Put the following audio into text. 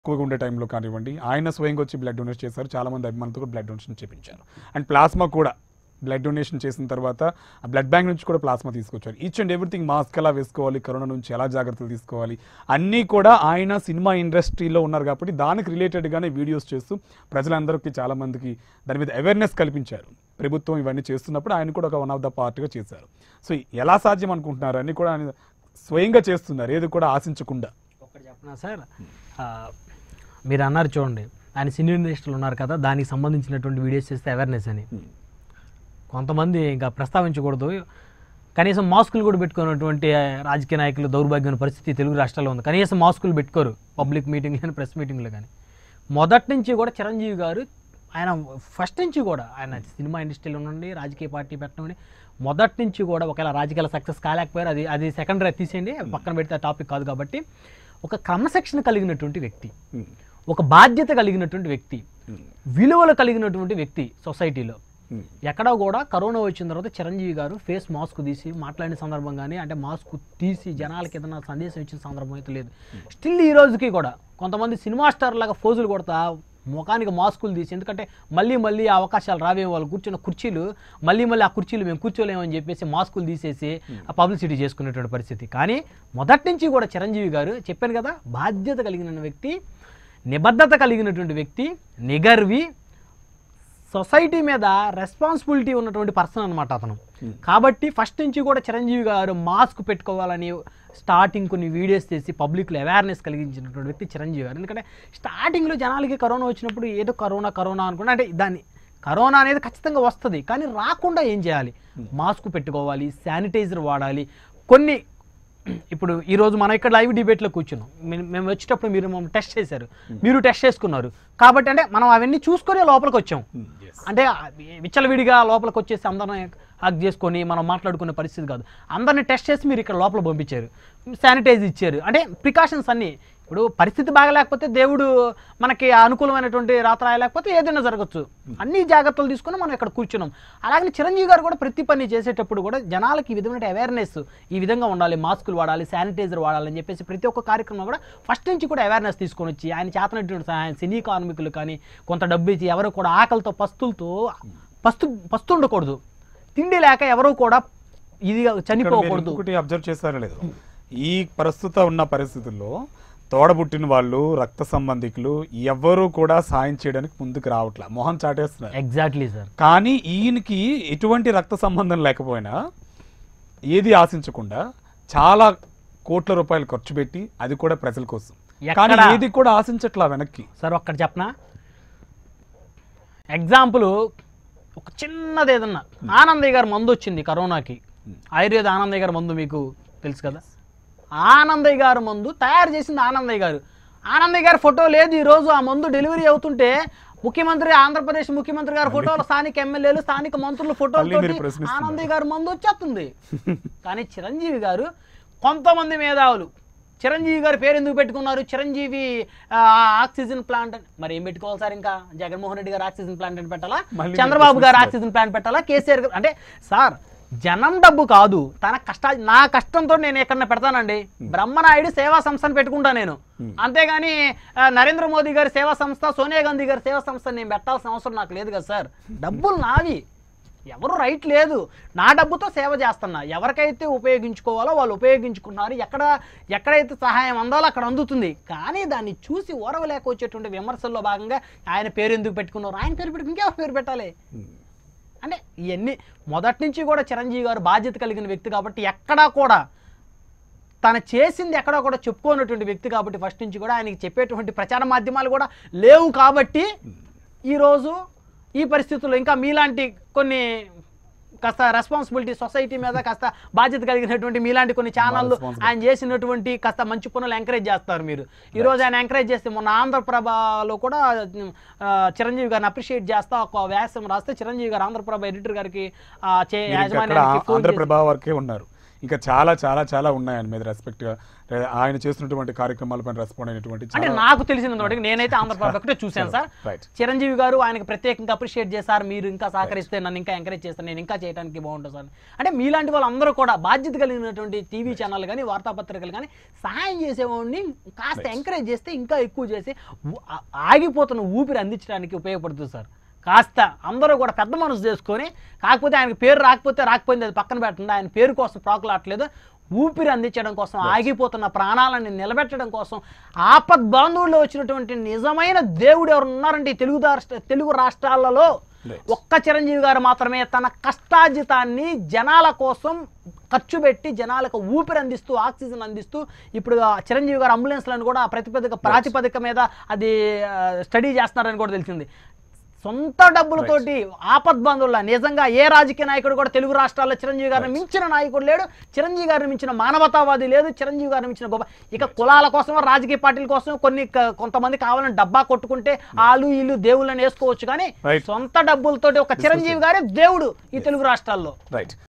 ఎక్కువగా ఉండే టైంలో కానివ్వండి ఆయన స్వయంగా వచ్చి బ్లడ్ డొనేట్ చేశారు చాలా మంది అభిమానులతో కూడా బ్లడ్ డొనేషన్ చేపించారు అండ్ ప్లాస్మా కూడా బ్లడ్ డొనేషన్ చేసిన తర్వాత ఆ బ్లడ్ బ్యాంక్ నుంచి కూడా ప్లాస్మా తీసుకొచ్చారు ఈచ్ అండ్ ఎవ్రీథింగ్ మాస్క్ ఎలా వేసుకోవాలి కరోనా నుంచి ఎలా జాగ్రత్తలు తీసుకోవాలి అన్నీ కూడా ఆయన సినిమా ఇండస్ట్రీలో ఉన్నారు కాబట్టి దానికి రిలేటెడ్గానే వీడియోస్ చేస్తూ ప్రజలందరికీ చాలా మందికి దాని మీద అవేర్నెస్ కల్పించారు ప్రభుత్వం ఇవన్నీ చేస్తున్నప్పుడు ఆయన కూడా ఒక వన్ ఆఫ్ ద పార్ట్గా చేశారు సో ఎలా సాధ్యం అనుకుంటున్నారు అన్ని కూడా ఆయన స్వయంగా చేస్తున్నారు ఏది కూడా ఆశించకుండా ఒకటి చెప్పనా సార్ ఆ, మీరు అన్నారు చూడండి ఆయన సినీ ఇండస్ట్రీలో ఉన్నారు కదా దానికి సంబంధించినటువంటి వీడియోస్ చేస్తే అవేర్నెస్ అని కొంతమంది ఇంకా ప్రస్తావించకూడదు కనీసం మాస్కులు కూడా పెట్టుకున్నటువంటి ఆ, రాజకీయ నాయకులు దౌర్భాగ్యమైన పరిస్థితి తెలుగు రాష్ట్రాల్లో ఉంది కనీసం మాస్కులు పెట్టుకోరు పబ్లిక్ మీటింగ్లు కానీ ప్రెస్ మీటింగ్లు కానీ మొదటి నుంచి కూడా చిరంజీవి గారు ఆయన ఫస్ట్ నుంచి కూడా ఆయన సినిమా ఇండస్ట్రీలో ఉండండి రాజకీయ పార్టీ పెట్టండి మొదటి నుంచి కూడా ఒకవేళ రాజకీయాల సక్సెస్ కాలేకపోయారు అది అది సెకండరీ తీసేయండి అది పక్కన పెడితే టాపిక్ కాదు కాబట్టి ఒక క్రమశిక్షణ కలిగినటువంటి వ్యక్తి ఒక బాధ్యత కలిగినటువంటి వ్యక్తి విలువలు కలిగినటువంటి వ్యక్తి సొసైటీలో ఎక్కడా కూడా కరోనా వచ్చిన తర్వాత చిరంజీవి గారు ఫేస్ మాస్క్ తీసి మాట్లాడిన సందర్భం కానీ అంటే మాస్క్ తీసి జనాలకి ఏదైనా సందేశం ఇచ్చిన సందర్భం అయితే లేదు స్టిల్ ఈ రోజుకి కూడా కొంతమంది సినిమా స్టార్ లాగా ఫోజులు కొడతా ముఖానికి మాస్కులు తీసి ఎందుకంటే మళ్ళీ మళ్ళీ ఆ అవకాశాలు రావేమో వాళ్ళు కూర్చున్న కుర్చీలు మళ్ళీ మళ్ళీ ఆ కుర్చీలు మేము కూర్చోలేమని చెప్పేసి మాస్కులు తీసేసి ఆ పబ్లిసిటీ చేసుకునేటువంటి పరిస్థితి కానీ మొదటి నుంచి కూడా చిరంజీవి గారు చెప్పాను కదా బాధ్యత కలిగిన వ్యక్తి నిబద్ధత కలిగినటువంటి వ్యక్తి నిగర్వి సొసైటీ మీద రెస్పాన్సిబిలిటీ ఉన్నటువంటి పర్సన్ అనమాట అతను కాబట్టి ఫస్ట్ నుంచి కూడా చిరంజీవి గారు మాస్క్ పెట్టుకోవాలని స్టార్టింగ్ కొన్ని వీడియోస్ చేసి పబ్లిక్లో అవేర్నెస్ కలిగించినటువంటి వ్యక్తి చిరంజీవి గారు ఎందుకంటే స్టార్టింగ్లో జనాలకి కరోనా వచ్చినప్పుడు ఏదో కరోనా కరోనా అనుకుంటే అంటే దాన్ని కరోనా అనేది ఖచ్చితంగా వస్తుంది కానీ రాకుండా ఏం చేయాలి మాస్క్ పెట్టుకోవాలి శానిటైజర్ వాడాలి కొన్ని ఇప్పుడు ఈ రోజు మనం ఇక్కడ లైవ్ డిబేట్లో కూర్చున్నాం మేము- మేము వచ్చేటప్పుడు మీరు మమ్మల్ని టెస్ట్ చేశారు మీరు టెస్ట్ చేసుకున్నారు కాబట్టి అంటే మనం అవన్నీ చూసుకొని లోపలికి వచ్చాం అంటే విచ్చలవిడిగా లోపలికి వచ్చేసి అందరిని హక్ చేసుకొని మనం మాట్లాడుకునే పరిస్థితి కాదు అందరిని టెస్ట్ చేసి మీరు ఇక్కడ లోపల పంపించారు శానిటైజ్ ఇచ్చారు అంటే ప్రికాషన్స్ అన్నీ ఇప్పుడు పరిస్థితి బాగలేకపోతే దేవుడు మనకి అనుకూలమైనటువంటి రాత రాయలేకపోతే ఏదైనా జరగచ్చు అన్ని జాగ్రత్తలు తీసుకొని మనం ఇక్కడ కూర్చున్నాం అలాగే చిరంజీవి గారు కూడా ప్రతి పని చేసేటప్పుడు కూడా జనాలకి ఈ విధమైన అవేర్నెస్ ఈ విధంగా ఉండాలి మాస్కులు వాడాలి శానిటైజర్ వాడాలని చెప్పేసి ప్రతి ఒక్క కార్యక్రమం కూడా ఫస్ట్ నుంచి కూడా అవేర్నెస్ తీసుకొని వచ్చి ఆయన చేతనటువంటి సహాయం సినీ కార్మికులు కానీ కొంత డబ్బు ఇచ్చి ఎవరు కూడా ఆకలితో పస్తులతో పస్తు పస్తు ఉండకూడదు తిండి లేక ఎవరు కూడా ఇది ఇక్కడ మీరు చనిపోకూడదు ఇంకొకటి అబ్జర్వ్ చేస్తారో లేదు ఈ ప్రస్తుత ఉన్న పరిస్థితుల్లో తోడబుట్టిన వాళ్ళు రక్త సంబంధికులు ఎవ్వరూ కూడా సాయం చేయడానికి ముందుకు రావట్లా మొహం చాటేస్తున్నారు ఎగ్జాక్ట్లీ సార్ కానీ ఈయనకి ఎటువంటి రక్త సంబంధం లేకపోయినా ఏది ఆశించకుండా చాలా కోట్ల రూపాయలు ఖర్చు పెట్టి అది కూడా ప్రజల కోసం కానీ ఎక్కడ? ఏది కూడా ఆశించట్లా వెనక్కి సార్ ఒక్కటి చెప్పనా ఎగ్జాంపుల్ ఒక చిన్నది ఏదన్నా ఆనందయ్య గారి మందు వచ్చింది కరోనాకి ఆయుర్వేద ఆనందయ్య గారి మందు మీకు తెలుసు కదా ఆనందయ్య గారి మందు తయారు చేసింది ఆనందయ్య గారు ఆనందయ్య గారి ఫోటో లేదు ఈ రోజు ఆ మందు డెలివరీ అవుతుంటే ముఖ్యమంత్రి ఆంధ్రప్రదేశ్ ముఖ్యమంత్రి గారి ఫోటోలు స్థానిక ఎమ్మెల్యేలు స్థానిక మంత్రుల ఫోటోలు మళ్ళీ మీరు ప్రశ్నిస్తున్నారు. ఆనందయ్య గారి మందు వచ్చేస్తుంది కానీ చిరంజీవి గారు కొంతమంది మేధావులు చిరంజీవి గారి పేరు ఎందుకు పెట్టుకున్నారు చిరంజీవి ఆ, ఆక్సిజన్ ప్లాంట్ అని మరి ఏం పెట్టుకోవాలి సార్ ఇంకా జగన్మోహన్ రెడ్డి గారు ఆక్సిజన్ ప్లాంట్ అని పెట్టాలా మళ్ళీ చంద్రబాబు మీరు గారు ప్రశ్నిస్తున్నారు. ఆక్సిజన్ ప్లాంట్ పెట్టాలా కేసీఆర్ గారు అంటే సార్ జనం డబ్బు కాదు తన కష్ట నా కష్టంతో నేను ఎక్కడ పెడతానండి బ్రహ్మనాయుడు సేవా సంస్థను పెట్టుకుంటా నేను అంతేగాని ఆ, నరేంద్ర మోదీ గారి సేవా సంస్థ సోనియా గాంధీ గారి సేవా సంస్థ నేను పెట్టాల్సిన అవసరం నాకు లేదు కదా సార్ డబ్బులు నావి ఎవరు రైట్ లేదు నా డబ్బుతో సేవ చేస్తున్నా ఎవరికైతే ఉపయోగించుకోవాలో వాళ్ళు ఉపయోగించుకున్నారు ఎక్కడ ఎక్కడైతే సహాయం అందాలో అక్కడ అందుతుంది కానీ దాన్ని చూసి ఓరవలేక వచ్చేటువంటి విమర్శల్లో భాగంగా ఆయన పేరు ఎందుకు పెట్టుకున్నారు ఆయన పేరు పెట్టుకుని ఇంకెవరి పేరు పెట్టాలి అంటే ఇవన్నీ మొదటి నుంచి కూడా చిరంజీవి గారు బాధ్యత కలిగిన వ్యక్తి కాబట్టి ఎక్కడా కూడా తను చేసింది ఎక్కడా కూడా చెప్పుకోనటువంటి వ్యక్తి కాబట్టి ఫస్ట్ నుంచి కూడా ఆయనకి చెప్పేటువంటి ప్రచార మాధ్యమాలు కూడా లేవు కాబట్టి ఈరోజు ఈ పరిస్థితుల్లో ఇంకా మీలాంటి కొన్ని కాస్త రెస్పాన్సిబిలిటీ సొసైటీ మీద కాస్త బాధ్యత కలిగినటువంటి మీలాంటి కొన్ని ఛానళ్ళు responsibility. ఆయన చేసినటువంటి కాస్త మంచి పనులు ఎంకరేజ్ చేస్తారు మీరు ఈ రోజు ఆయన ఎంకరేజ్ చేస్తే మొన్న ఆంధ్రప్రభలో కూడా ఆ, చిరంజీవి గారిని అప్రిషియేట్ చేస్తా ఒక వ్యాసం రాస్తే చిరంజీవి గారు ఆంధ్రప్రభ ఎడిటర్ గారికి ఆ, చే- మీరు ఇంకా అక్కడ యాజమాన్యానికి ఫోన్ చేసి- ఆంధ్రప్రభ వరకే ఉన్నారు ఇంకా చాలా చాలా చాలా ఉన్నాయి ఆయన మీద రెస్పెక్ట్ లేదా ఆయన చేస్తున్నటువంటి కార్యక్రమాలపైన రెస్పాండ్ అయినటువంటి అంటే చాలా నాకు తెలిసినంత మటుకు నేనైతే ఆంధ్రప్రదేశ్ ఒకటే చూశాను సార్ రైట్ చిరంజీవి గారు ఆయనకి ప్రత్యేకంగా అప్రిషియేట్ చేశారు మీరు ఇంకా సహకరిస్తే నన్ను ఇంకా ఎంకరేజ్ చేస్తాను నేను ఇంకా చేయడానికి బాగుంటుంది సార్ అంటే మీలాంటి వాళ్ళందరూ కూడా బాధ్యత కలిగినటువంటి టీవీ ఛానల్ కానీ వార్తాపత్రికలు కానీ సహాయం చేసేవాడిని కాస్త ఎంకరేజ్ చేస్తే ఇంకా ఎక్కువ చేసి ఊ- ఆ- ఆగిపోతున్న ఊపిరి అందించడానికి ఉపయోగపడుతుంది సార్ కాస్త అందరూ కూడా పెద్ద మనసు చేసుకొని కాకపోతే ఆయనకి పేరు రాకపోతే రాకపోయింది అది పక్కన పెట్టండి ఆయన పేరు కోసం ప్రాకులాట్లేదు ఊపిరి అందించడం కోసం ఆగిపోతున్న ప్రాణాలను నిలబెట్టడం కోసం ఆపద్ బాంధవుల్లో వచ్చినటువంటి నిజమైన దేవుడు ఎవరు ఉన్నారంటే ఈ తెలుగు రాష్ట్ర తెలుగు రాష్ట్రాలలో Right. ఒక్క చిరంజీవి గారు మాత్రమే తన కష్టార్జితాన్ని జనాల కోసం ఖర్చు పెట్టి జనాలకు ఊపిరి అందిస్తూ ఆక్సిజన్ అందిస్తూ ఇప్పుడు ఆ చిరంజీవి గారు అంబులెన్స్లను కూడా ప్రతిపదిక ప్రాతిపదిక మీద అది స్టడీ చేస్తున్నారని కూడా తెలిసింది సొంత డబ్బులతోటి ఆపద్బంధువుల నిజంగా ఏ రాజకీయ నాయకుడు కూడా తెలుగు రాష్ట్రాల్లో చిరంజీవి గారిని మించిన నాయకుడు లేడు చిరంజీవి గారిని మించిన మానవతావాది లేదు చిరంజీవి గారిని మించిన గొప్ప ఇక కులాల కోసం రాజకీయ పార్టీల కోసం కొన్ని క- కొంతమంది కావాలని డబ్బా కొట్టుకుంటే ఆలు ఇల్లు దేవుళ్ళని వేసుకోవచ్చు కానీ Right. సొంత డబ్బులతోటి ఒక చిరంజీవి గారే దేవుడు ఈ తెలుగు రాష్ట్రాల్లో రైట్